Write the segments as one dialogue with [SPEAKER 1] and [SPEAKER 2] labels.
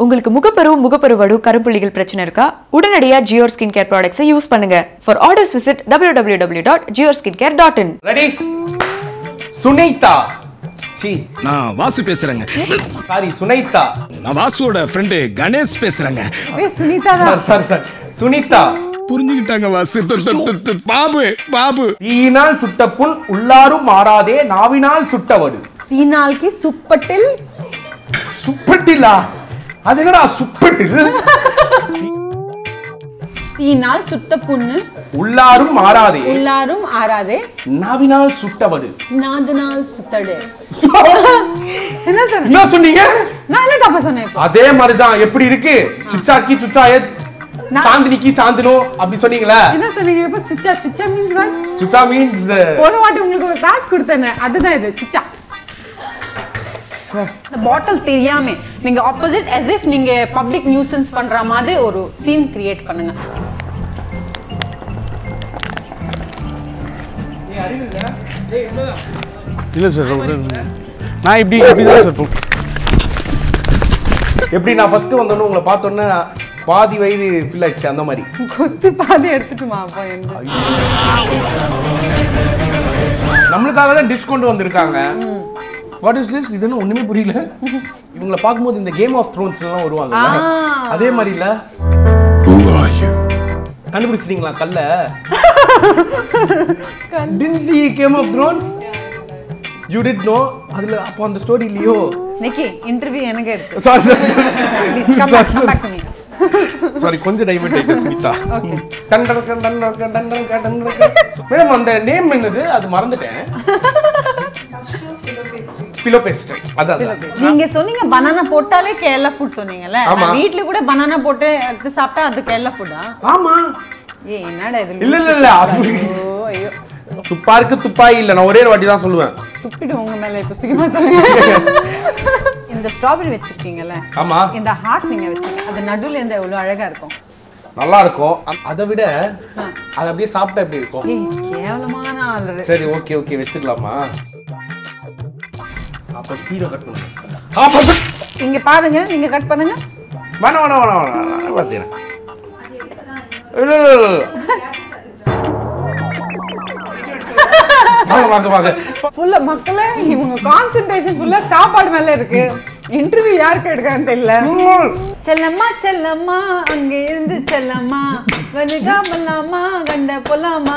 [SPEAKER 1] உங்களுக்கு முகப்பரு முகப்பருவடு கருப்புள்ளிகள் பிரச்சனை இருக்கா உடனடியா ஜியோர் ஸ்கின் கேர் ப்ராடக்ட்ஸை யூஸ் பண்ணுங்க for orders visit W W W dot Zior skin care dot in
[SPEAKER 2] ரெடி சுனைதா சி
[SPEAKER 3] நான் வாசு பேசுறேங்க
[SPEAKER 2] சாரி சுனைதா
[SPEAKER 3] நான் வாசுவோட ஃப்ரெண்டு கணேஷ் பேசுறேங்க
[SPEAKER 4] ஏய் சுனிதா தான்
[SPEAKER 2] சார் சார் சார் சுனிதா
[SPEAKER 3] புரிஞ்சுக்கிட்டாங்க வாசு து, து, து, து. பாபு பாபு
[SPEAKER 2] தீயினால் சுட்ட புண் உள்ளாரும் மாறாதே நாவினால் சுட்டவடு
[SPEAKER 4] தீனால்கி சுப்பட்டில்
[SPEAKER 2] சுப்பட்டிலா அது என்னடா சுப்பட்டில்
[SPEAKER 4] தீனால் சுட்ட புண்ணு
[SPEAKER 2] உள்ளாரும் மாறாதே
[SPEAKER 4] உள்ளாரும் ஆறாதே
[SPEAKER 2] நாவினால் சுட்டவடு
[SPEAKER 4] நாதனால் சுத்தடு என்ன சார்
[SPEAKER 2] என்ன சொன்னீங்க
[SPEAKER 4] நான் என்ன தப்பா சொன்னேன் இப்போ
[SPEAKER 2] அதே மாதிரிதான் எப்படி இருக்கு சிச்சாக்கி சுச்சாய
[SPEAKER 4] நான்-
[SPEAKER 2] சாந்தினிக்கு சாந்தனோ அப்படி சொன்னீங்களா
[SPEAKER 4] என்ன சொன்னீங்க இப்போ சுச்சா சுச்சா மீன்ஸ் வாட்
[SPEAKER 2] சுச்சா மீன்ஸ்
[SPEAKER 4] போன வாட்டி உங்களுக்கு ஒரு டாஸ்க் கொடுத்தேனே அதுதான் இது சுச்சா இந்த பாட்டில் தெரியாம நீங்க ஆப்போசிட் as if நீங்க பப்ளிக் நியூசன்ஸ் பண்ற மாதிரி ஒரு சீன் கிரியேட் பண்ணுங்க
[SPEAKER 2] இல்ல சார் நான் இப்படி இப்படி தான் சார் எப்படி நான் ஃபர்ஸ்ட் வந்தோன்னு உங்களை பார்த்தோன்னே பாதி வயது ஃபில் ஆயிடுச்சு அந்த மாதிரி
[SPEAKER 4] கொத்து பாதி எடுத்துட்டுமா அப்போ என்ன
[SPEAKER 2] நம்மளுக்காக தான் டிஷ் கொண்டு வந்திருக்காங்க வாட் இஸ் திஸ் இதுன்னு ஒண்ணுமே புரியல இவங்கள பார்க்கும்போது இந்த கேம் ஆஃப் த்ரோன்ஸ் எல்லாம் வருவாங்க அதே மாதிரி இல்ல
[SPEAKER 3] Who are you?
[SPEAKER 2] கண்டுபிடிச்சிட்டீங்களா கல்ல டின் சி Game of Thrones you did no அதுல அப்போ அந்த ஸ்டோரி இல்லையோ
[SPEAKER 4] நிக்கி இன்டர்வியூ எனக்கு எடுத்து
[SPEAKER 2] sorry
[SPEAKER 4] Please come back, come back to me.
[SPEAKER 2] Sorry கொஞ்சம் டைவர்ட் ஆயிட்டு ஸ்மிதா
[SPEAKER 4] Okay.
[SPEAKER 2] மேடம் அந்த நேம் என்னது அது மறந்துட்டேன் பிலோபேஸ்ட்ரி அதான் அதான்.
[SPEAKER 4] நீங்க சொன்னீங்க பனானா போட்டாலே கேரளா ஃபுட் சொன்னீங்கல்ல
[SPEAKER 2] ஆமா.
[SPEAKER 4] நான் வீட்ல கூட பனானா போட்டு எடுத்து சாப்பிட்டா அது கேரளா ஃபுட்டா
[SPEAKER 2] ஆமா
[SPEAKER 4] ஏ என்னடா இது
[SPEAKER 2] இல்ல இல்ல இல்ல அது
[SPEAKER 4] ஐயோ ஐயோ
[SPEAKER 2] துப்பா இருக்கு துப்பாய் இல்ல நான் ஒரே ஒரு வாட்டி தான் சொல்லுவேன்
[SPEAKER 4] துப்பிடு உங்க மேல இப்ப சீக்கிரமா சொல்லுங்க இந்த ஸ்ட்ராபெரி வச்சிருக்கீங்கல்ல
[SPEAKER 2] ஆமா
[SPEAKER 4] இந்த ஹார்ட் நீங்க வச்சிருக்கீங்க அது நடுவுல இருந்து எவ்வளவு அழகா இருக்கும்
[SPEAKER 2] நல்லா இருக்கும் அ- அதை விட அது அப்படியே சாப்பிட்டா எப்படி இருக்கும்
[SPEAKER 4] ஏய் கேவலமான ஆளு
[SPEAKER 2] சரி ஓகே ஓகே வச்சுக்கலாமா அப்ப ஸ்பீடை கட் பண்ணுங்க ஆப்போசிட்
[SPEAKER 4] இங்க பாருங்க நீங்க கட் பண்ணுங்க
[SPEAKER 2] வேணாம் வேணாம் வேணாம் வேணாம் நான் பார்த்தேன் இல்ல இல்ல இல்ல இல்ல. வாங்க வாங்க வாங்க
[SPEAKER 4] ஃபுல்லா மக்களே இவங்க கான்சென்ட்ரேஷன் ஃபுல்லா சாப்பாடு மேல இருக்கு இன்டர்வியூ யாருக்கு எடுக்கான்னு தெரியல செல்லம்மா செல்லம்மா அங்க இருந்து செல்லம்மா வலிகாமலாமா கண்ட போலாமா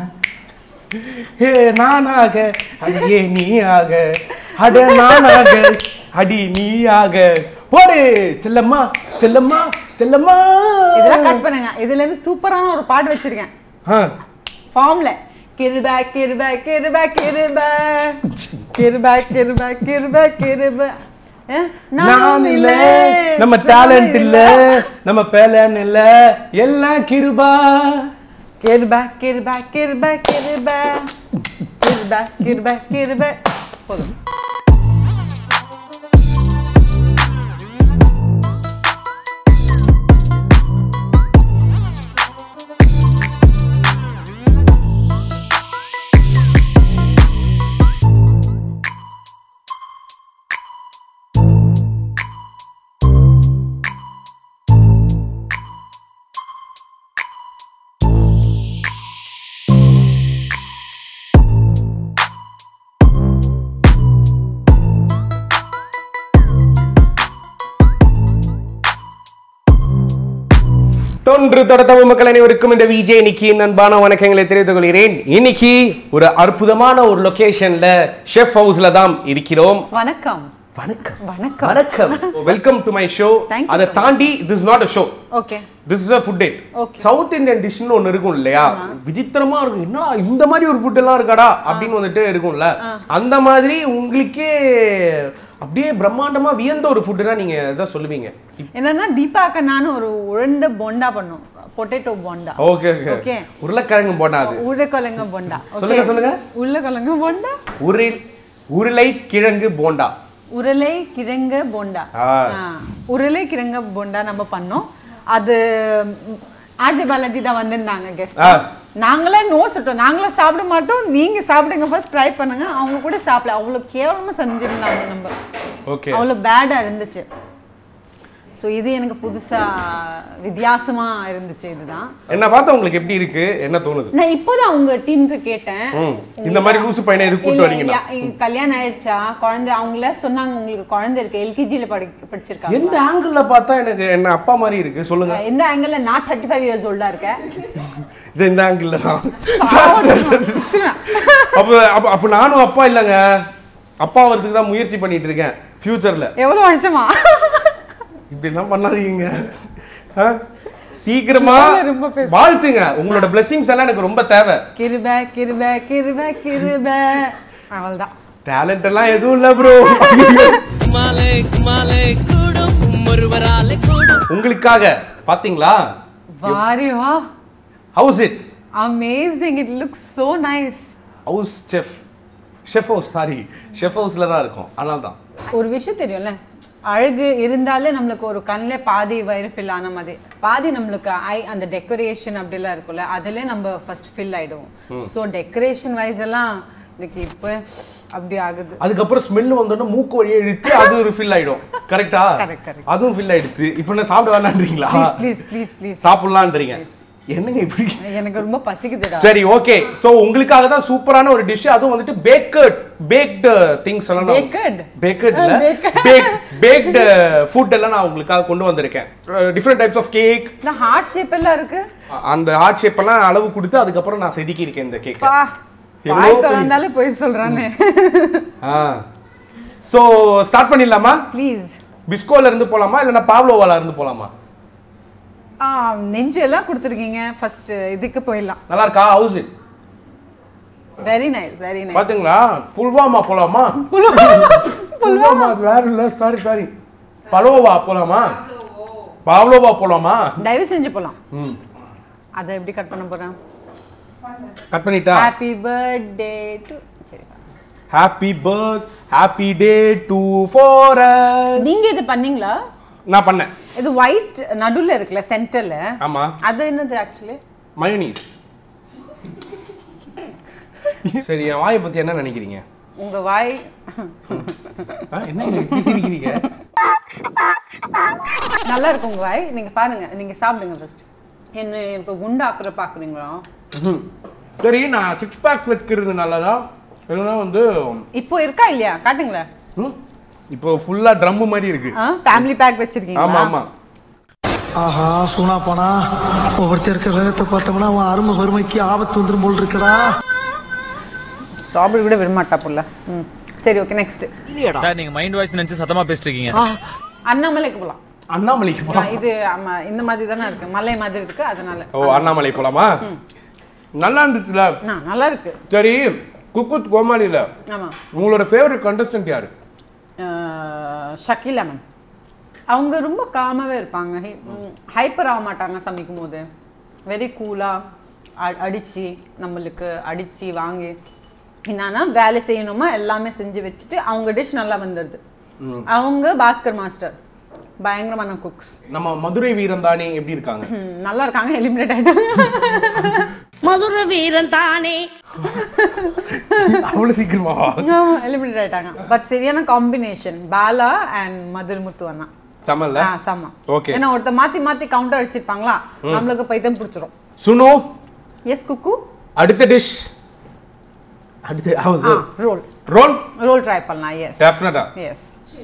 [SPEAKER 2] ஹே நானாக அடியே நீயாக அட நானாக அடி நீயாக போடு செல்லம்மா செல்லம்மா செல்லம்மா
[SPEAKER 4] இதெல்லாம் கட் பண்ணுங்க இதுல இருந்து சூப்பரான ஒரு பாட்டு வச்சிருக்கேன்
[SPEAKER 2] ஆ,
[SPEAKER 4] ஃபார்ம்ல கிருபா கிருபா கிருபா கிருபா கிருபா கிருபா கிருபா கிருபா அஹ்,
[SPEAKER 2] நான் இல்ல நம்ம டேலண்ட் இல்ல நம்ம பேலன் இல்ல எல்லாம் கிருபா
[SPEAKER 4] கிருபா கிருபா கிருபா கிருபா கிருபா கிருபா கிருபா போதும்
[SPEAKER 2] தொன்று தொட தமிழ் மக்கள் அனைவருக்கும் இந்த விஜய் இன்னைக்கு அன்பான வணக்கங்களை தெரிவித்துக் கொள்கிறேன் இன்னைக்கு ஒரு அற்புதமான ஒரு லொகேஷன்ல ஷெஃப் ஹவுஸ்ல தான் இருக்கிறோம்
[SPEAKER 4] வணக்கம்
[SPEAKER 2] வணக்கம்
[SPEAKER 4] வணக்கம்
[SPEAKER 2] வணக்கம் welcome to my show
[SPEAKER 4] Thank you
[SPEAKER 2] அதை
[SPEAKER 4] so
[SPEAKER 2] தாண்டி this not a show
[SPEAKER 4] okay
[SPEAKER 2] this is a food date
[SPEAKER 4] Okay.
[SPEAKER 2] South Indian டிஷ்னு ஒன்று இருக்கும் இல்லையா விசித்திரமா இருக்கும் என்னடா இந்த மாதிரி ஒரு ஃபுட் எல்லாம் இருக்காடா அப்படின்னு வந்துட்டு இருக்கும்ல அந்த மாதிரி உங்களுக்கே அப்படியே பிரம்மாண்டமா வியந்த ஒரு ஃபுட்டுனா நீங்க எதை சொல்லுவீங்க
[SPEAKER 4] என்னன்னா தீபா அக்கா நானும் ஒரு உருண்டை போண்டா பண்ணோம் potato bonda
[SPEAKER 2] okay okay
[SPEAKER 4] Okay.
[SPEAKER 2] உருளைக்கிழங்கு போடாது
[SPEAKER 4] உருளைக்கிழங்கு போண்டா
[SPEAKER 2] சொல்லுங்க, சொல்லுங்க.
[SPEAKER 4] உருளைக்கிழங்கு போண்டா
[SPEAKER 2] உருள் உருளை கிழங்கு போண்டா
[SPEAKER 4] உருளை கிழங்கு போண்டா
[SPEAKER 2] ஆ.
[SPEAKER 4] ஆ, உருளை கிழங்கு போண்டா நம்ம பண்ணோம் அது ஆர்ஜி பாலாஜி தான் வந்திருந்தாங்க கெஸ்ட்
[SPEAKER 2] ஆ.
[SPEAKER 4] நாங்களே நோ சொல்லிட்டோம் நாங்களே சாப்பிட மாட்டோம் நீங்க சாப்பிடுங்க ஃபர்ஸ்ட் ட்ரை பண்ணுங்க அவங்க கூட சாப்பிடல அவ்வளோ கேவலமா செஞ்சிருந்தாங்க நம்ம
[SPEAKER 2] ஓகே
[SPEAKER 4] அவ்வளோ பேடா இருந்துச்சு ஸோ இது எனக்கு புதுசா வித்தியாசமா இருந்துச்சு இதுதான்
[SPEAKER 2] என்ன பார்த்தா உங்களுக்கு எப்படி இருக்கு என்ன தோணுது
[SPEAKER 4] நான் இப்போதான் உங்க டீமுக்கு கேட்டேன்
[SPEAKER 2] ம். இந்த மாதிரி லூசு பையனை எதுக்கு கூட்டு
[SPEAKER 4] இல்ல,
[SPEAKER 2] வரீங்கன்னா
[SPEAKER 4] யா- இ- கல்யாணம் ஆயிடுச்சா குழந்தை அவங்கள சொன்னாங்க உங்களுக்கு குழந்தை இருக்கு எல்கேஜியில் படி படிச்சிருக்காங்க
[SPEAKER 2] எந்த ஆங்கிள் பார்த்தா எனக்கு என்ன அப்பா மாதிரி இருக்கு சொல்லுங்க
[SPEAKER 4] எந்த ஆங்கிள் நான் தேர்ட்டி ஃபைவ் இயர்ஸ் ஓல்டா இருக்கேன்
[SPEAKER 2] இது இந்த ஆங்கிள் தான் அப்போ அப்போ அப்போ நானும் அப்பா இல்லைங்க அப்பா வரதுக்கு தான் முயற்சி பண்ணிட்டு இருக்கேன் ஃபியூச்சர்ல
[SPEAKER 4] எவ்வளவு வருஷமா
[SPEAKER 2] இப்படிலாம் பண்ணாதீங்க ஆ? சீக்கிரமா
[SPEAKER 4] ரொம்ப பேசு.
[SPEAKER 2] வாழ்த்துங்க உங்களோட blessings எல்லாம் எனக்கு ரொம்ப தேவை
[SPEAKER 4] கிருப கிருப கிருப கிருப அவள்தான்
[SPEAKER 2] டேலண்ட் எல்லாம் எதுவும் இல்ல ப்ரோ
[SPEAKER 5] மாலை மாலை கூடும் ஒருவராலே கூடும்
[SPEAKER 2] உங்களுக்காக பாத்தீங்களா
[SPEAKER 4] வாரி வா
[SPEAKER 2] how's it
[SPEAKER 4] amazing it looks so nice
[SPEAKER 2] house chef chef house sorry chef ஹவுஸ்ல தான் இருக்கும் அதனால தான்
[SPEAKER 4] ஒரு விஷயம் தெரியும்ல அழகு இருந்தாலே நம்மளுக்கு ஒரு கண்ணில் பாதி வயிறு ஃபில் ஆன மாதிரி பாதி நம்மளுக்கு ஐ அந்த டெக்கரேஷன் அப்படிலாம் இருக்கும்ல அதிலே நம்ம ஃபர்ஸ்ட் ஃபில் ஆயிடுவோம் ஸோ டெக்கரேஷன் வைஸ் எல்லாம் எனக்கு இப்போ அப்படி ஆகுது
[SPEAKER 2] அதுக்கப்புறம் ஸ்மெல் வந்தோடனே மூக்கு வழியே இழுத்து அது ஒரு ஃபில் ஆயிடும் கரெக்டா
[SPEAKER 4] Correct, correct.
[SPEAKER 2] அதுவும் ஃபில் ஆயிடுச்சு இப்போ என்ன சாப்பிட வேணான்றீங்களா
[SPEAKER 4] ப்ளீஸ் ப்ளீஸ் ப்ளீஸ் ப்ளீஸ்
[SPEAKER 2] சாப்பிடலான்றீங்க என்னங்க இப்படி
[SPEAKER 4] எனக்கு ரொம்ப பசிக்குதுடா
[SPEAKER 2] சரி ஓகே சோ உங்களுக்காக தான் சூப்பரான ஒரு டிஷ் அதுவும் வந்துட்டு பேக்கட் பேக்டு திங்ஸ் எல்லாம்
[SPEAKER 4] Baked?
[SPEAKER 2] பேக்கட் இல்ல பேக் பேக்டு ஃபுட் எல்லாம் நான் உங்களுக்காக கொண்டு வந்திருக்கேன் டிஃப்ரெண்ட் டைப்ஸ் ஆஃப் கேக்
[SPEAKER 4] இந்த ஹார்ட் ஷேப் எல்லாம் இருக்கு
[SPEAKER 2] அந்த ஹார்ட் ஷேப் எல்லாம் அளவு கொடுத்து அதுக்கப்புறம் நான் செதுக்கி இருக்கேன் இந்த கேக்
[SPEAKER 4] பா
[SPEAKER 2] எவ்வளோ
[SPEAKER 4] வாய்
[SPEAKER 2] பெரிய-
[SPEAKER 4] திறந்தாலே போய் சொல்றானே
[SPEAKER 2] ஆ சோ ஸ்டார்ட் பண்ணிடலாமா
[SPEAKER 4] ப்ளீஸ்
[SPEAKER 2] பிஸ்கோல இருந்து போலாமா இல்லைன்னா பாவ்லோவால இருந்து போலாமா
[SPEAKER 4] ஆ நெஞ்சு எல்லாம் கொடுத்துருக்கீங்க ஃபர்ஸ்ட் இதுக்கு போயிடலாம்
[SPEAKER 2] நல்லா இருக்கா how's it
[SPEAKER 4] very nice very nice
[SPEAKER 2] பாத்தீங்களா புல்வாமா போலாமா புல்வாமா அது வேற இல்ல சாரி சாரி பலோவா போலாமா பாவ்லோவா போலாமா
[SPEAKER 4] தயவு செஞ்சு போலாம்
[SPEAKER 2] ம்
[SPEAKER 4] அதை எப்படி கட் பண்ண போறேன்
[SPEAKER 2] கட் பண்ணிட்டா
[SPEAKER 4] ஹாப்பி பர்த்டே டு சரி
[SPEAKER 2] happy birth happy day to for
[SPEAKER 4] நீங்க இது பண்ணீங்களா
[SPEAKER 2] நான் பண்ணேன்
[SPEAKER 4] இது ஒயிட் நடுவுல இருக்குல்ல சென்டர்ல
[SPEAKER 2] ஆமா
[SPEAKER 4] அது என்னது ஆக்சுவலி
[SPEAKER 2] மயோனீஸ் சரி என் வாயை பத்தி என்ன நினைக்கிறீங்க
[SPEAKER 4] உங்க வாய்
[SPEAKER 2] ஆ, என்ன இப்படி சிரிக்கிறீங்க
[SPEAKER 4] நல்லா இருக்கு உங்க வாய் நீங்க பாருங்க நீங்க சாப்பிடுங்க ஃபர்ஸ்ட் என்ன இப்போ குண்டாக்குற பாக்குறீங்களா
[SPEAKER 2] ம்ஹும். சரி நான் சிக்ஸ் பேக்ஸ் வைக்கிறது நல்லதா இல்லைன்னா வந்து
[SPEAKER 4] இப்போ இருக்கா இல்லையா காட்டுங்களேன்
[SPEAKER 2] ம், இப்போ ஃபுல்லா ட்ரம் மாதிரி இருக்கு
[SPEAKER 4] ஃபேமிலி பேக்
[SPEAKER 2] ஆமா
[SPEAKER 4] வச்சிருக்கீங்களா
[SPEAKER 2] ஆமா
[SPEAKER 6] ஆஹா சூனா போனா ஒவ்வொருத்தர் இருக்க வேகத்தை பார்த்தோம்னா அவன் அருமை வறுமைக்கு ஆபத்து வந்துரும் போல் இருக்கடா
[SPEAKER 4] ஸ்ட்ராபெரி கூட விடமாட்டா புள்ள ம் சரி ஓகே நெக்ஸ்ட்
[SPEAKER 7] சார் நீங்க மைண்ட் வாய்ஸ் நினைச்சு சத்தமா பேசிட்டு இருக்கீங்க
[SPEAKER 4] அண்ணாமலைக்கு போலாம்
[SPEAKER 2] அண்ணாமலைக்கு
[SPEAKER 4] ஆ,
[SPEAKER 2] போலாம்
[SPEAKER 4] இது ஆமா இந்த மாதிரி தானே இருக்கு மலை மாதிரி இருக்கு அதனால
[SPEAKER 2] ஓ அண்ணாமலை போலாமா நல்லா இருந்துச்சுல
[SPEAKER 4] ஆ, நல்லா இருக்கு
[SPEAKER 2] சரி குக்குத் கோமாளியில
[SPEAKER 4] ஆமா
[SPEAKER 2] உங்களோட ஃபேவரட் கண்டஸ்டன்ட் யாரு
[SPEAKER 4] ஷக்கீலா மேம் அவங்க ரொம்ப காமாவே இருப்பாங்க ஹைப்பர் ஆக மாட்டாங்க சமைக்கும் போது வெரி கூலாக அடித்து நம்மளுக்கு அடித்து வாங்கி என்னன்னா வேலை செய்யணுமா எல்லாமே செஞ்சு வச்சுட்டு அவங்க டிஷ் நல்லா வந்துடுது அவங்க பாஸ்கர் மாஸ்டர் பயங்கரமான குக்ஸ்
[SPEAKER 2] நம்ம மதுரை வீரன் தானே எப்படி இருக்காங்க
[SPEAKER 4] நல்லா இருக்காங்க எலிமினேட் ஆகிட்டாங்க
[SPEAKER 8] மதுர வீரன் தானே
[SPEAKER 2] அவ்வளவு சீக்கிரமாவா
[SPEAKER 4] எலிமினேட் ஆயிட்டாங்க பட் சரியான காம்பினேஷன் பாலா அண்ட் மதுர் முத்து அண்ணா
[SPEAKER 2] சமல்ல
[SPEAKER 4] ஆ சமா
[SPEAKER 2] Okay.
[SPEAKER 4] ஏன்னா ஒருத்தர் மாத்தி மாத்தி கவுண்டர் அடிச்சிருப்பாங்களா நம்மளுக்கு பைத்தியம் பிடிச்சிரும்
[SPEAKER 2] சுனோ
[SPEAKER 4] எஸ் குக்கு
[SPEAKER 2] அடுத்த டிஷ் அடுத்து
[SPEAKER 4] ஆ
[SPEAKER 2] அவது
[SPEAKER 4] ரோல்
[SPEAKER 2] ரோல்
[SPEAKER 4] ரோல் ட்ரை பண்ணலாம் எஸ்
[SPEAKER 2] டெஃபினட்டா
[SPEAKER 4] எஸ்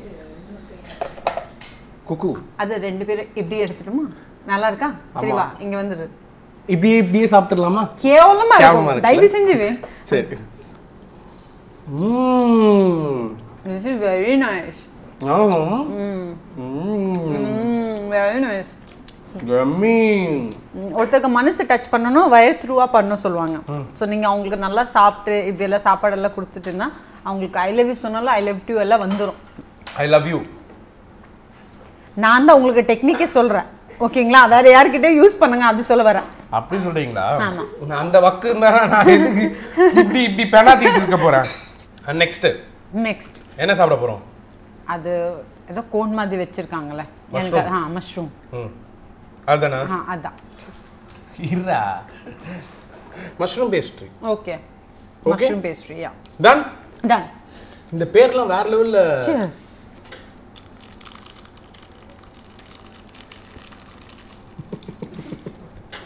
[SPEAKER 2] குக்கு
[SPEAKER 4] அது ரெண்டு பேரும் இப்படி எடுத்துட்டுமா நல்லா இருக்கா சரி வா இங்க வந்துரு
[SPEAKER 2] இப்படி இப்படியே சாப்பிட்டுடலாமா
[SPEAKER 4] கேவலமா
[SPEAKER 2] கேவலமா
[SPEAKER 4] இருக்கும்
[SPEAKER 2] இருக்குல்ல?
[SPEAKER 4] தயவு செஞ்சு வே
[SPEAKER 2] சரி hmm.
[SPEAKER 4] This is very nice
[SPEAKER 2] ஆமா. ம்ம்.
[SPEAKER 4] Very nice
[SPEAKER 2] Yummy.
[SPEAKER 4] ஒருத்தருக்கு மனசு டச் பண்ணணும் வயர் த்ரூவா பண்ணணும் சொல்லுவாங்க ஸோ நீங்க அவங்களுக்கு நல்லா சாப்பிட்டு இப்படி எல்லாம் சாப்பாடெல்லாம் கொடுத்துட்டுன்னா அவங்களுக்கு ஐ லவ் யூ சொன்னாலும் ஐ லவ் யூ எல்லாம் வந்துடும்
[SPEAKER 2] I love you.
[SPEAKER 4] நான் தான் உங்களுக்கு டெக்னிக்கே சொல்றேன் ஓகேங்களா வேற யார்கிட்டயும் யூஸ் பண்ணுங்க அப்படி சொல்ல வரேன்
[SPEAKER 2] அப்படி சொல்றீங்களா
[SPEAKER 4] ஆமா.
[SPEAKER 2] நான் அந்த வக்கு இருந்தா நான் எதுக்கு இப்படி இப்படி பெனாத்திட்டு இருக்க போறேன் நெக்ஸ்ட்
[SPEAKER 4] நெக்ஸ்ட்
[SPEAKER 2] என்ன சாப்பிட போறோம்
[SPEAKER 4] அது ஏதோ கோன் மாதிரி வச்சிருக்காங்கல்ல எனக்கு
[SPEAKER 2] Mushroom.
[SPEAKER 4] ஆ மஷ்ரூம்
[SPEAKER 2] ம் அதுதானா
[SPEAKER 4] ஆ அதான்
[SPEAKER 2] இருடா mushroom pastry
[SPEAKER 4] okay
[SPEAKER 2] Okay.
[SPEAKER 4] Mushroom pastry yeah
[SPEAKER 2] done
[SPEAKER 4] done
[SPEAKER 2] இந்த பேர்லாம் வேற லெவல்ல
[SPEAKER 4] சியர்ஸ்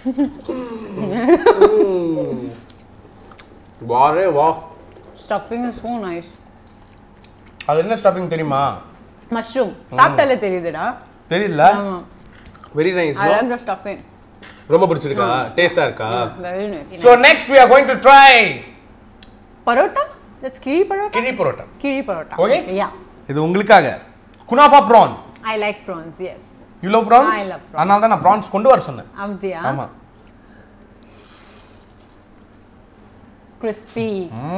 [SPEAKER 2] வாரே வா
[SPEAKER 4] ஸ்டஃபிங் இஸ் ஸோ நைஸ்
[SPEAKER 2] அது என்ன ஸ்டஃபிங் தெரியுமா
[SPEAKER 4] மஷ்ரூம் சாப்பிட்டாலே தெரியுதுடா
[SPEAKER 2] தெரியல
[SPEAKER 4] ஆமா
[SPEAKER 2] very nice
[SPEAKER 4] I like the stuffing
[SPEAKER 2] ரொம்ப பிடிச்சிருக்கா டேஸ்டா இருக்கா
[SPEAKER 4] very nice
[SPEAKER 2] so next we are going to try
[SPEAKER 4] parotta that's கிழி பரோட்டா
[SPEAKER 2] கிழி பரோட்டா
[SPEAKER 4] கிழி பரோட்டா
[SPEAKER 2] Okay.
[SPEAKER 4] யா
[SPEAKER 2] இது உங்களுக்காக kunafa prawn
[SPEAKER 4] I like prawns yes
[SPEAKER 2] you love prawns
[SPEAKER 4] I love prawns.
[SPEAKER 2] அதனால தான் நான் ப்ரான்ஸ் கொண்டு வர சொன்னேன்
[SPEAKER 4] அப்படியா
[SPEAKER 2] ஆமா
[SPEAKER 4] கிறிஸ்பி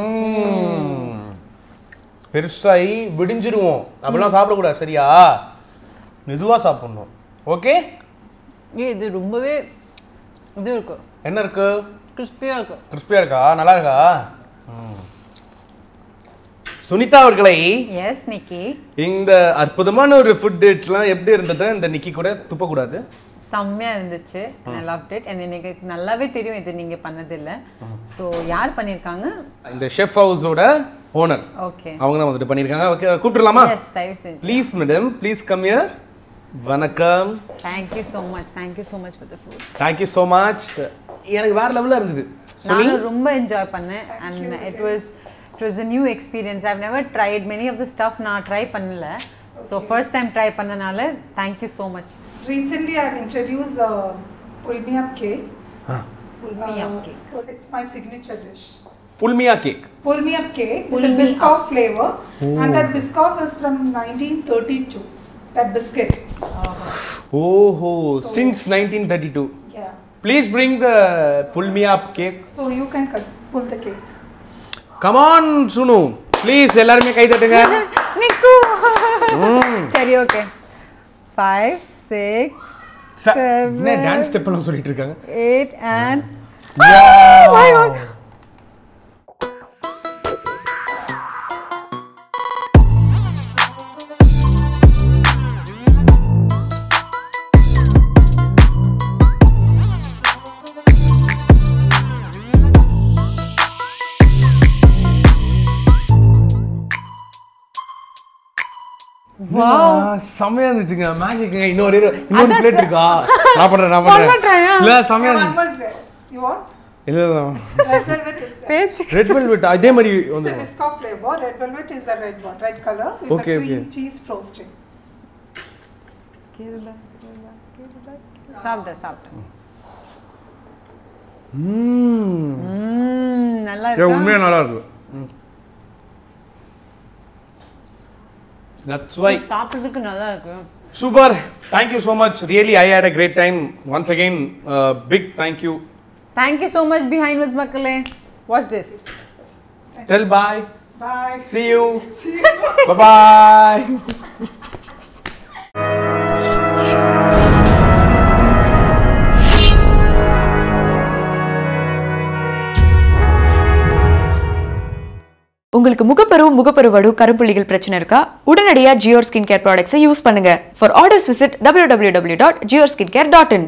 [SPEAKER 2] பெருசாகி விடிஞ்சிருவோம் அப்படிலாம் சாப்பிடக்கூடாது சரியா மெதுவா சாப்பிடணும் ஓகே
[SPEAKER 4] ஏ இது ரொம்பவே இது இருக்கு
[SPEAKER 2] என்ன இருக்கு
[SPEAKER 4] கிறிஸ்பியா இருக்கு
[SPEAKER 2] கிறிஸ்பியா இருக்கா நல்லா இருக்கா ம். சுனிதா அவர்களை
[SPEAKER 4] எஸ் நிக்கி
[SPEAKER 2] இந்த அற்புதமான ஒரு ஃபுட் டேட்லாம் எப்படி இருந்தது இந்த நிக்கி கூட துப்பக்கூடாது
[SPEAKER 4] செம்மையா இருந்துச்சு ஐ லவ்ட் இட் அண்ட் எனக்கு நல்லாவே தெரியும் இது நீங்க பண்ணதில்லை ஸோ யார் பண்ணியிருக்காங்க
[SPEAKER 2] இந்த ஷெஃப் ஹவுஸோட ஓனர்
[SPEAKER 4] ஓகே
[SPEAKER 2] அவங்க தான் வந்துட்டு பண்ணியிருக்காங்க ஓகே கூப்பிட்டுலாமா
[SPEAKER 4] எஸ் தயவு செஞ்சு
[SPEAKER 2] please madam please come here வணக்கம்
[SPEAKER 4] thank you so much thank you so much for the food
[SPEAKER 2] thank you so much எனக்கு வேற லெவலில் இருந்தது
[SPEAKER 4] நானும் ரொம்ப என்ஜாய் பண்ணேன் and it was it was a new experience I've never tried many of the stuff நான் try பண்ணல ஸோ ஃபர்ஸ்ட் டைம் ட்ரை பண்ணனால thank you so much
[SPEAKER 9] Recently, I've introduced uh, pull me up cake.
[SPEAKER 4] Pull me up cake.
[SPEAKER 9] So it's my signature dish.
[SPEAKER 2] புல்மியா cake
[SPEAKER 9] Pull me up cake
[SPEAKER 4] Pull
[SPEAKER 9] with a
[SPEAKER 4] me
[SPEAKER 9] Biscoff flavor, and that Biscoff is from 1932. That biscuit.
[SPEAKER 2] ஓஹோ since nineteen thirty two
[SPEAKER 9] Yeah.
[SPEAKER 2] Please bring the புல்மியா cake
[SPEAKER 9] So you can cut, pull the cake.
[SPEAKER 2] Come on சுனு ப்ளீஸ் எல்லாருமே கை தட்டுங்க
[SPEAKER 4] நிக்கு சரி okay five six
[SPEAKER 2] ச- என்ன
[SPEAKER 4] செவன்
[SPEAKER 2] டான்ஸ் ஸ்டெப் எல்லாம் சொல்லிட்டு இருக்காங்க
[SPEAKER 4] எயிட் அண்ட்
[SPEAKER 2] செம்மையா இருந்துச்சுங்க மேஜிக்ங்க இன்னொரு இரு- இன்னொரு பிளேட் இருக்கா நான் பண்றேன் நான் பண்றேன் இல்ல செம்மையா
[SPEAKER 9] One
[SPEAKER 2] இருந்துச்சு
[SPEAKER 9] was there. You want?
[SPEAKER 2] இல்ல இல்ல
[SPEAKER 9] Red velvet is there.
[SPEAKER 2] Red velvet அதே மாதிரி
[SPEAKER 9] It's
[SPEAKER 2] வந்து
[SPEAKER 9] the Biscoff flavor. Red velvet is the red one, red color with
[SPEAKER 2] Okay,
[SPEAKER 9] the cream
[SPEAKER 2] okay.
[SPEAKER 9] cheese frosting.
[SPEAKER 4] சாப்பிட்டேன் சாப்பிட்டேன்
[SPEAKER 2] ம்
[SPEAKER 4] ம், நல்லா
[SPEAKER 2] ஏ
[SPEAKER 4] இருக்கா
[SPEAKER 2] உண்மையா நல்லா இருக்கு தட்ஸ் வை
[SPEAKER 4] சாப்பிட்றதுக்கு நல்லா இருக்கு
[SPEAKER 2] super thank you so much really I had a great time once again big thank you
[SPEAKER 4] thank you so much பிஹைண்ட் வித் மக்களே watch this
[SPEAKER 2] tell bye
[SPEAKER 9] Bye.
[SPEAKER 2] See you. Bye bye.
[SPEAKER 1] உங்களுக்கு முகப்பரு முகப்பருவடு கருப்புள்ளிகள் பிரச்சனை இருக்கா உடனடியா ஜியோர் ஸ்கின் கேர் ப்ராடக்ட்ஸை யூஸ் பண்ணுங்க for orders visit www.georsskincare.in